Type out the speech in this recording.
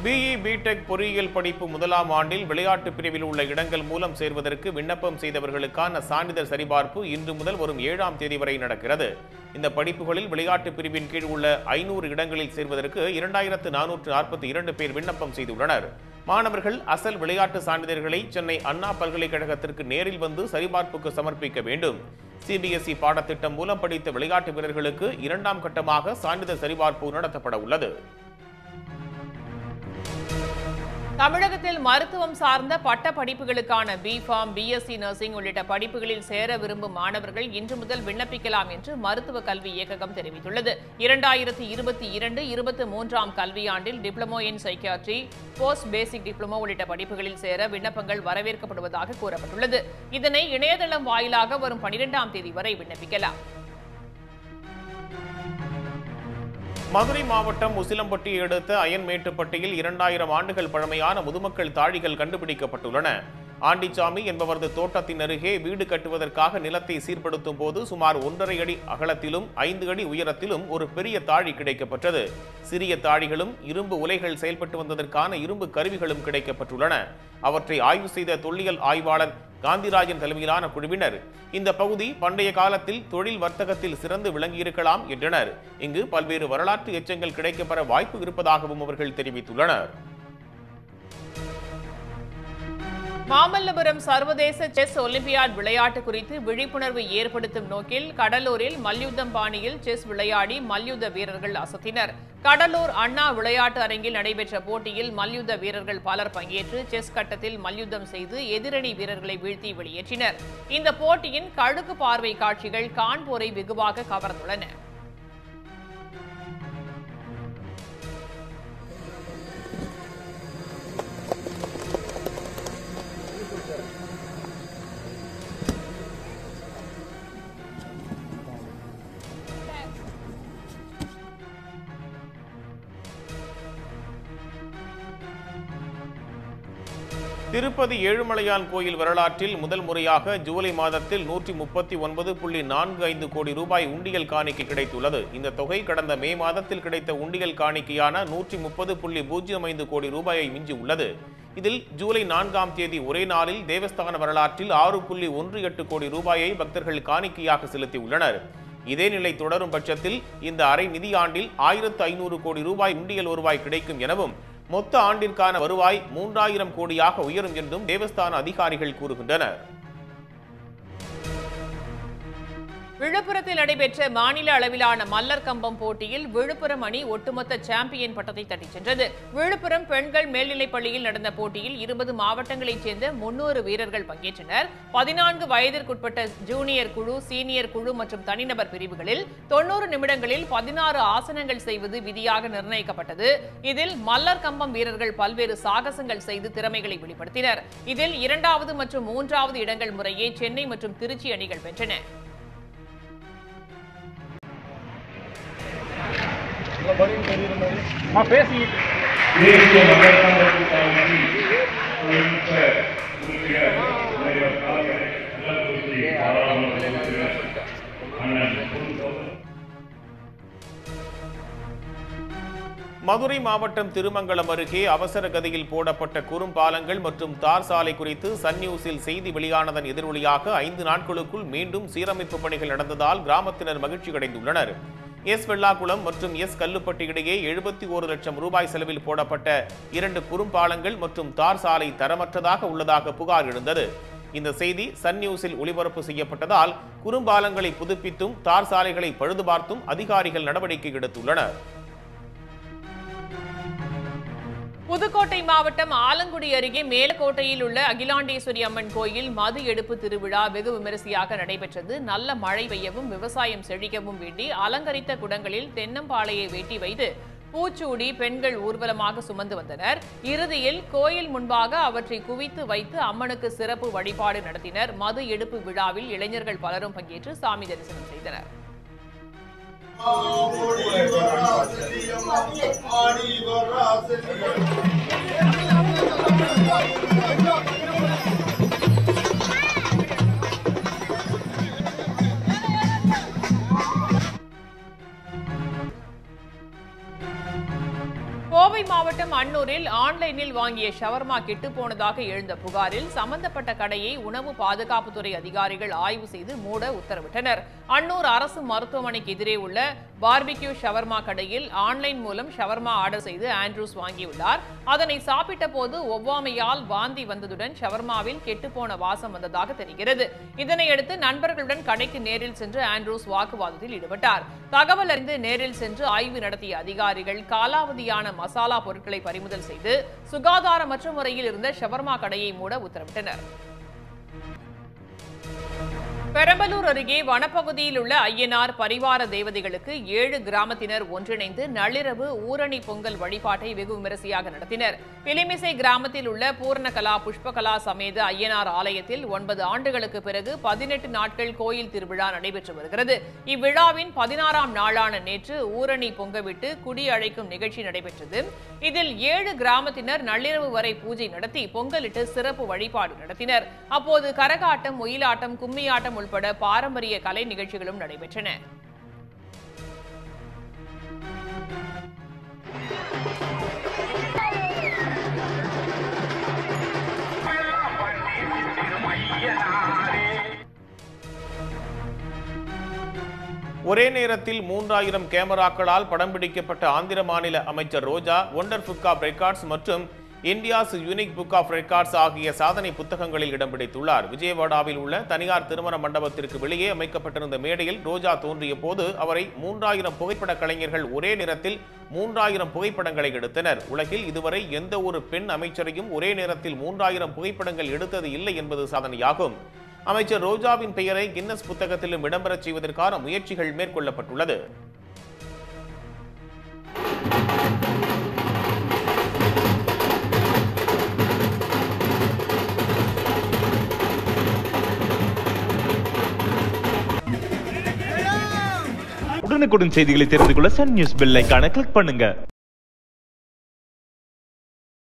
BE BTech பொறியியல் படிப்பு முதலாம் ஆண்டில் விளையாட்டு பிரிவில் உள்ள இடங்கள் மூலம் சேர்வதற்கு விண்ணப்பம் செய்தவர்களுக்கான சான்றிதழ் சரிபார்ப்பு இன்று முதல் வரும் ஏழாம் தேதி வரை நடக்கிறது இந்த படிப்புகளில் விளையாட்டு பிரிவின் கீழ் உள்ள ஐநூறு இடங்களில் சேர்வதற்கு இரண்டாயிரத்து நானூற்று நாற்பத்தி இரண்டு பேர் விண்ணப்பம் செய்துள்ளனர் மாணவர்கள் அசல் விளையாட்டு சான்றிதழ்களை சென்னை அண்ணா பல்கலைக்கழகத்திற்கு நேரில் வந்து சரிபார்ப்புக்கு சமர்ப்பிக்க வேண்டும் சிபிஎஸ்இ பாடத்திட்டம் மூலம் படித்த விளையாட்டு வீரர்களுக்கு இரண்டாம் கட்டமாக சான்றிதழ் சரிபார்ப்பு நடத்தப்பட உள்ளது தமிழகத்தில் மருத்துவம் சார்ந்த பட்ட படிப்புகளுக்கான பிஃபார்ம் பிஎஸ்சி நர்சிங் உள்ளிட்ட படிப்புகளில் சேர விரும்பும் மாணவர்கள் இன்று முதல் விண்ணப்பிக்கலாம் என்று மருத்துவ கல்வி இயக்ககம் தெரிவித்துள்ளது இரண்டாயிரத்தி இருபத்தி இரண்டு இருபத்தி மூன்றாம் கல்வியாண்டில் diploma in psychiatry post basic diploma உள்ளிட்ட படிப்புகளில் சேர விண்ணப்பங்கள் வரவேற்கப்படுவதாக கூறப்பட்டுள்ளது இதனை இணையதளம் வாயிலாக வரும் பனிரெண்டாம் தேதி வரை விண்ணப்பிக்கலாம் மதுரை மாவட்டம் உசிலம்பட்டியை அடுத்த அயன்மேட்டுப்பட்டியில் இரண்டாயிரம் ஆண்டுகள் பழமையான முதுமக்கள் தாழிகள் கண்டுபிடிக்கப்பட்டுள்ளன ஆண்டிச்சாமி என்பவரது தோட்டத்தின் அருகே வீடு கட்டுவதற்காக நிலத்தை சீர்படுத்தும் போது சுமார் ஒன்றரை அடி அகலத்திலும் ஐந்து அடி உயரத்திலும் ஒரு பெரிய தாழி கிடைக்கப்பட்டது சிறிய தாழிகளும் இரும்பு உலைகள் செயல்பட்டு வந்ததற்கான இரும்பு கருவிகளும் கிடைக்கப்பட்டுள்ளன அவற்றை ஆய்வு செய்த தொல்லியல் ஆய்வாளர் காந்திராஜன் தலைமையிலான குழுவினர் இந்த பகுதி பண்டைய காலத்தில் தொழில் வர்த்தகத்தில் சிறந்து விளங்கியிருக்கலாம் என்றனர் இங்கு பல்வேறு வரலாற்று எச்சங்கள் கிடைக்கப்பெற வாய்ப்பு இருப்பதாகவும் அவர்கள் தெரிவித்துள்ளனர் மாமல்லபுரம் சர்வதேச செஸ் ஒலிம்பியாட் விளையாட்டு குறித்து விழிப்புணர்வு ஏற்படுத்தும் நோக்கில் கடலூரில் மல்யுத்தம் பாணியில் செஸ் விளையாடி மல்யுத்த வீரர்கள் அசத்தினர் கடலூர் அண்ணா விளையாட்டு அரங்கில் நடைபெற்ற போட்டியில் மல்யுத்த வீரர்கள் பலர் பங்கேற்று செஸ் கட்டத்தில் மல்யுத்தம் செய்து எதிரணி வீரர்களை வீழ்த்தி வெளியேற்றினர் இந்த போட்டியின் கழுகு பார்வை காட்சிகள் காண்போரை வெகுவாக கவர்ந்துள்ளன திருப்பதி ஏழுமலையான் கோயில் வரலாற்றில் முதல் முறையாக ஜூலை மாதத்தில் நூற்றி முப்பத்தி ஒன்பது புள்ளி நான்கு ஐந்து கோடி ரூபாய் உண்டியல் காணிக்கை கிடைத்துள்ளது இந்த தொகை கடந்த மே மாதத்தில் கிடைத்த உண்டியல் காணிக்கையான நூற்றி முப்பது புள்ளி பூஜ்ஜியம் ஐந்து கோடி ரூபாயை மிஞ்சி உள்ளது இதில் ஜூலை நான்காம் தேதி ஒரே நாளில் தேவஸ்தான வரலாற்றில் ஆறு புள்ளி ஒன்று எட்டு கோடி ரூபாயை பக்தர்கள் காணிக்கையாக செலுத்தியுள்ளனர் இதே நிலை தொடரும் பட்சத்தில் இந்த அரை நிதியாண்டில் ஆயிரத்து ஐநூறு கோடி ரூபாய் உண்டியல் வருவாய் கிடைக்கும் எனவும் மொத்த ஆண்டிற்கான வருவாய் மூன்றாயிரம் கோடியாக உயரும் என்றும் தேவஸ்தான அதிகாரிகள் கூறுகின்றனர் விழுப்புரத்தில் நடைபெற்ற மாநில அளவிலான மல்லர் கம்பம் போட்டியில் விழுப்புரம் அணி ஒட்டுமொத்த சாம்பியன் பட்டத்தை தட்டிச் சென்றது விழுப்புரம் பெண்கள் மேல்நிலைப் பள்ளியில் நடந்த போட்டியில் இருபது மாவட்டங்களைச் சேர்ந்த முன்னூறு வீரர்கள் பங்கேற்றனர் பதினான்கு வயதிற்குட்பட்ட ஜூனியர் குழு சீனியர் குழு மற்றும் தனிநபர் பிரிவுகளில் தொன்னூறு நிமிடங்களில் பதினாறு ஆசனங்கள் செய்வது விதியாக நிர்ணயிக்கப்பட்டது இதில் மல்லர் கம்பம் வீரர்கள் பல்வேறு சாகசங்கள் செய்து திறமைகளை வெளிப்படுத்தினர் இதில் இரண்டாவது மற்றும் மூன்றாவது இடங்கள் முறையே சென்னை மற்றும் திருச்சி அணிகள் வென்றன தேசிய மகளிர் சங்கத்தின் தொழில்நுட்ப உறுப்பினர் தலைவர் கலைஞர் கள்ளக்குறிச்சி பாராளுமன்ற உறுப்பினர் அண்ணன் பொன் மதுரை மாவட்டம் திருமங்கலம் அருகே அவசர கதியில் போடப்பட்ட குறும்பாலங்கள் மற்றும் தார் சாலை குறித்து சன் நியூஸில் செய்தி வெளியானதன் எதிரொலியாக ஐந்து நாட்களுக்குள் மீண்டும் சீரமைப்பு பணிகள் நடந்ததால் கிராமத்தினர் மகிழ்ச்சி அடைந்துள்ளனர் எஸ் வெள்ளாக்குளம் மற்றும் எஸ் கல்லுப்பட்டி இடையே எழுபத்தி ஒரு லட்சம் ரூபாய் செலவில் போடப்பட்ட இரண்டு குறும்பாலங்கள் மற்றும் தார் சாலை தரமற்றதாக உள்ளதாக புகார் எழுந்தது இந்த செய்தி சன் நியூஸில் ஒளிபரப்பு செய்யப்பட்டதால் குறும்பாலங்களை புதுப்பித்தும் தார் சாலைகளை பழுது பார்த்தும் அதிகாரிகள் நடவடிக்கை எடுத்துள்ளனர் புதுக்கோட்டை மாவட்டம் ஆலங்குடி அருகே மேலக்கோட்டையில் உள்ள அகிலாண்டேஸ்வரி அம்மன் கோயில் மது எடுப்பு திருவிழா வெகு விமரிசையாக நடைபெற்றது நல்ல மழை பெய்யவும் விவசாயம் செழிக்கவும் வேண்டி அலங்கரித்த குடங்களில் தென்னம்பாளையை வெட்டி வைத்து பூச்சூடி பெண்கள் ஊர்வலமாக சுமந்து வந்தனர் இறுதியில் கோயில் முன்பாக அவற்றை குவித்து வைத்து அம்மனுக்கு சிறப்பு வழிபாடு நடத்தினர் மது எடுப்பு விழாவில் இளைஞர்கள் பலரும் பங்கேற்று சாமி தரிசனம் செய்தனர் கோவை மாவட்டம் அன்னூரில் ஆன்லைனில் வாங்கிய ஷவர்மா கெட்டு போனதாக எழுந்த புகாரில் சம்பந்தப்பட்ட கடையை உணவு பாதுகாப்புத்துறை அதிகாரிகள் ஆய்வு செய்து மூட உத்தரவிட்டனர் அன்னூர் அரசு மருத்துவமனைக்கு எதிரே உள்ள பார்பிக்யூ ஷவர்மா கடையில் ஆன்லைன் மூலம் ஷவர்மா ஆர்டர் செய்து ஆண்ட்ரூஸ் வாங்கியுள்ளார் அதனை சாப்பிட்ட போது ஒவ்வாமையால் வாந்தி வந்ததுடன் ஷவர்மாவில் கெட்டுப்போன வாசம் வந்ததாக தெரிகிறது இதனையடுத்து நண்பர்களுடன் கடைக்கு நேரில் சென்று ஆண்ட்ரூஸ் வாக்குவாதத்தில் ஈடுபட்டார் தகவல் அறிந்து நேரில் சென்று ஆய்வு நடத்திய அதிகாரிகள் காலாவதியான மசாலா பொருட்களை பறிமுதல் செய்து சுகாதாரமற்ற முறையில் இருந்த ஷவர்மா கடையை மூட உத்தரவிட்டனர் பெரம்பலூர் அருகே வனப்பகுதியில் உள்ள ஐயனார் பரிவார தேவதைகளுக்கு ஏழு கிராமத்தினர் ஒன்றிணைந்து நள்ளிரவு ஊரணி பொங்கல் வழிபாட்டை வெகு விமரிசையாக நடத்தினர் பிலிமிசை கிராமத்தில் உள்ள பூர்ணகலா புஷ்பகலா சமேத ஐயனார் ஆலயத்தில் ஒன்பது ஆண்டுகளுக்கு பிறகு பதினெட்டு நாட்கள் கோயில் திருவிழா நடைபெற்று வருகிறது இவ்விழாவின் பதினாறாம் நாளான நேற்று ஊரணி பொங்கவிட்டு குடி அழைக்கும் நிகழ்ச்சி நடைபெற்றது இதில் ஏழு கிராமத்தினர் நள்ளிரவு வரை பூஜை நடத்தி பொங்கலிட்டு சிறப்பு வழிபாடு நடத்தினர் அப்போது கரகாட்டம் ஒயிலாட்டம் கும்மியாட்டம் உள்பட பாரம்பரிய கலை நிகழ்ச்சிகளும் நடைபெற்றன ஒரே நேரத்தில் மூன்றாயிரம் கேமராக்களால் படம் பிடிக்கப்பட்ட ஆந்திர மாநில அமைச்சர் Roja wonder book of records மற்றும் India's unique book of records ஆகிய சாதனை புத்தகங்களில் இடம் பிடித்துள்ளார் விஜயவாடாவில் உள்ள தனியார் திருமண மண்டபத்திற்கு வெளியே அமைக்கப்பட்டிருந்த மேடையில் ரோஜா தோன்றிய போது அவரை மூன்றாயிரம் புகைப்பட கலைஞர்கள் ஒரே நேரத்தில் மூன்றாயிரம் புகைப்படங்களை எடுத்தனர் உலகில் இதுவரை எந்த ஒரு பெண் அமைச்சரையும் ஒரே நேரத்தில் மூன்றாயிரம் புகைப்படங்கள் எடுத்தது இல்லை என்பது சாதனையாகும் அமைச்சர் ரோஜாவின் பெயரை கின்னஸ் புத்தகத்திலும் இடம்பெறச் செய்வதற்கான முயற்சிகள் மேற்கொள்ளப்பட்டுள்ளது உடனுக்குடன் செய்திகளை தெரிந்து கொள்ள சன் நியூஸ் பெல் ஐகானை கிளிக் பண்ணுங்க